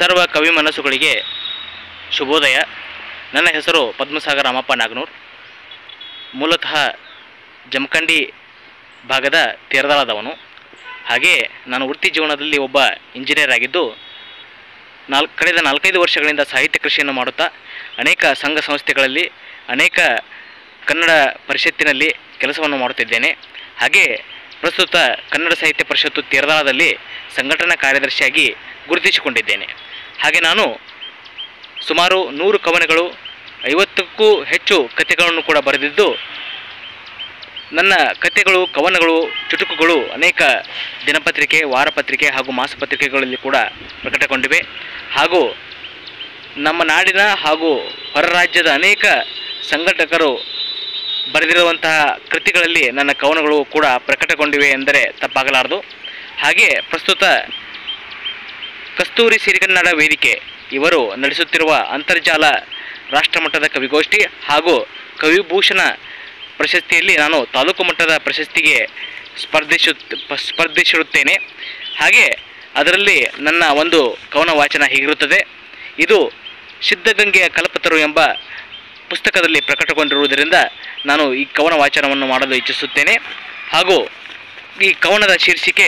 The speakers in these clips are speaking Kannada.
ಸರ್ವ ಕವಿ ಮನಸ್ಸುಗಳಿಗೆ ಶುಭೋದಯ ನನ್ನ ಹೆಸರು ಪದ್ಮಸಾಗರ ರಾಮಪ್ಪ ನಾಗನೂರ್ ಮೂಲತಃ ಜಮಖಂಡಿ ಭಾಗದ ತೇರದಾಳದವನು ಹಾಗೆ ನಾನು ವೃತ್ತಿ ಜೀವನದಲ್ಲಿ ಒಬ್ಬ ಇಂಜಿನಿಯರ್ ಆಗಿದ್ದು ನಾಲ್ಕು ಕಳೆದ ನಾಲ್ಕೈದು ವರ್ಷಗಳಿಂದ ಸಾಹಿತ್ಯ ಕೃಷಿಯನ್ನು ಮಾಡುತ್ತಾ ಅನೇಕ ಸಂಘ ಸಂಸ್ಥೆಗಳಲ್ಲಿ ಅನೇಕ ಕನ್ನಡ ಪರಿಷತ್ತಿನಲ್ಲಿ ಕೆಲಸವನ್ನು ಮಾಡುತ್ತಿದ್ದೇನೆ ಹಾಗೆ ಪ್ರಸ್ತುತ ಕನ್ನಡ ಸಾಹಿತ್ಯ ಪರಿಷತ್ತು ತೇರದಾಳದಲ್ಲಿ ಸಂಘಟನಾ ಕಾರ್ಯದರ್ಶಿಯಾಗಿ ಗುರುತಿಸಿಕೊಂಡಿದ್ದೇನೆ ಹಾಗೆ ನಾನು ಸುಮಾರು ನೂರು ಕವನಗಳು ಐವತ್ತಕ್ಕೂ ಹೆಚ್ಚು ಕಥೆಗಳನ್ನು ಕೂಡ ಬರೆದಿದ್ದು ನನ್ನ ಕಥೆಗಳು ಕವನಗಳು ಚುಟುಕುಗಳು ಅನೇಕ ದಿನಪತ್ರಿಕೆ ವಾರಪತ್ರಿಕೆ ಹಾಗೂ ಮಾಸಪತ್ರಿಕೆಗಳಲ್ಲಿ ಕೂಡ ಪ್ರಕಟಗೊಂಡಿವೆ ಹಾಗೂ ನಮ್ಮ ನಾಡಿನ ಹಾಗೂ ಹೊರ ರಾಜ್ಯದ ಅನೇಕ ಸಂಘಟಕರು ಬರೆದಿರುವಂತಹ ಕೃತಿಗಳಲ್ಲಿ ನನ್ನ ಕವನಗಳು ಕೂಡ ಪ್ರಕಟಗೊಂಡಿವೆ ಎಂದರೆ ತಪ್ಪಾಗಲಾರದು ಹಾಗೆ ಪ್ರಸ್ತುತ ಕಸ್ತೂರಿ ಸಿರಿಗನ್ನಡ ವೇದಿಕೆ ಇವರು ನಡೆಸುತ್ತಿರುವ ಅಂತರ್ಜಾಲ ರಾಷ್ಟ್ರಮಟ್ಟದ ಕವಿಗೋಷ್ಠಿ ಹಾಗೂ ಕವಿಭೂಷಣ ಪ್ರಶಸ್ತಿಯಲ್ಲಿ ನಾನು ತಾಲೂಕು ಮಟ್ಟದ ಪ್ರಶಸ್ತಿಗೆ ಸ್ಪರ್ಧಿಸು ಸ್ಪರ್ಧಿಸಿರುತ್ತೇನೆ ಹಾಗೆ ಅದರಲ್ಲಿ ನನ್ನ ಒಂದು ಕವನ ವಾಚನ ಹೀಗಿರುತ್ತದೆ ಇದು ಸಿದ್ಧಗಂಗೆಯ ಕಲ್ಪತರು ಎಂಬ ಪುಸ್ತಕದಲ್ಲಿ ಪ್ರಕಟಗೊಂಡಿರುವುದರಿಂದ ನಾನು ಈ ಕವನ ವಾಚನವನ್ನು ಮಾಡಲು ಇಚ್ಛಿಸುತ್ತೇನೆ ಹಾಗೂ ಈ ಕವನದ ಶೀರ್ಷಿಕೆ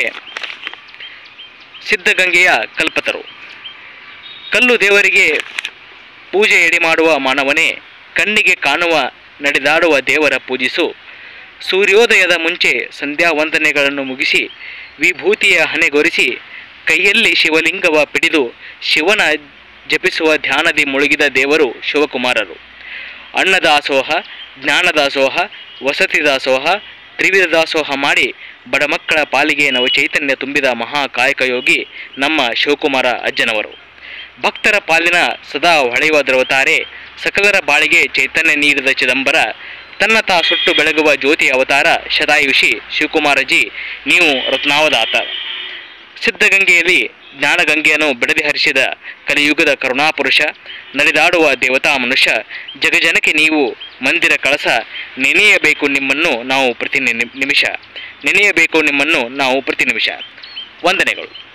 ಸಿದ್ಧಗಂಗೆಯ ಕಲ್ಪತರು ಕಲ್ಲು ದೇವರಿಗೆ ಪೂಜೆ ಎಡೆ ಮಾಡುವ ಮಾನವನೇ ಕಣ್ಣಿಗೆ ಕಾಣುವ ನಡೆದಾಡುವ ದೇವರ ಪೂಜಿಸು ಸೂರ್ಯೋದಯದ ಮುಂಚೆ ಸಂಧ್ಯಾ ವಂದನೆಗಳನ್ನು ಮುಗಿಸಿ ವಿಭೂತಿಯ ಹಣೆಗೊರಿಸಿ ಕೈಯಲ್ಲಿ ಶಿವಲಿಂಗವ ಪಿಡಿದು ಶಿವನ ಜಪಿಸುವ ಧ್ಯಾನದಿ ಮುಳುಗಿದ ದೇವರು ಶಿವಕುಮಾರರು ಅನ್ನದಾಸೋಹ ಜ್ಞಾನದಾಸೋಹ ವಸತಿ ದಾಸೋಹ ತ್ರಿವಿಧ ದಾಸೋಹ ಮಾಡಿ ಬಡಮಕ್ಕಳ ಪಾಲಿಗೆ ನವಚೈತನ್ಯ ತುಂಬಿದ ಮಹಾ ಕಾಯಕಯೋಗಿ ನಮ್ಮ ಶಿವಕುಮಾರ ಅಜ್ಜನವರು ಭಕ್ತರ ಪಾಲಿನ ಸದಾ ಹೊಳೆಯುವ ದ್ರವತಾರೆ ಸಕಲರ ಬಾಳಿಗೆ ಚೈತನ್ಯ ನೀಡಿದ ಚಿದಂಬರ ತನ್ನ ತಾ ಸುಟ್ಟು ಬೆಳಗುವ ಜ್ಯೋತಿ ಅವತಾರ ಶತಾಯುಷಿ ಶಿವಕುಮಾರಜಿ ನೀವು ರತ್ನಾವದಾತ ಸಿದ್ಧಗಂಗೆಯಲ್ಲಿ ಜ್ಞಾನಗಂಗೆಯನ್ನು ಬೆಳೆದಿ ಹರಿಸಿದ ಕಲಿಯುಗದ ಕರುಣಾಪುರುಷ ನಡೆದಾಡುವ ದೇವತಾ ಮನುಷ್ಯ ಜಗಜನಕ್ಕೆ ನೀವು ಮಂದಿರ ಕಳಸ ನೆನೆಯಬೇಕು ನಿಮ್ಮನ್ನು ನಾವು ಪ್ರತಿ ನಿಮಿಷ ನೆನೆಯಬೇಕು ನಿಮ್ಮನ್ನು ನಾವು ಪ್ರತಿ ನಿಮಿಷ ವಂದನೆಗಳು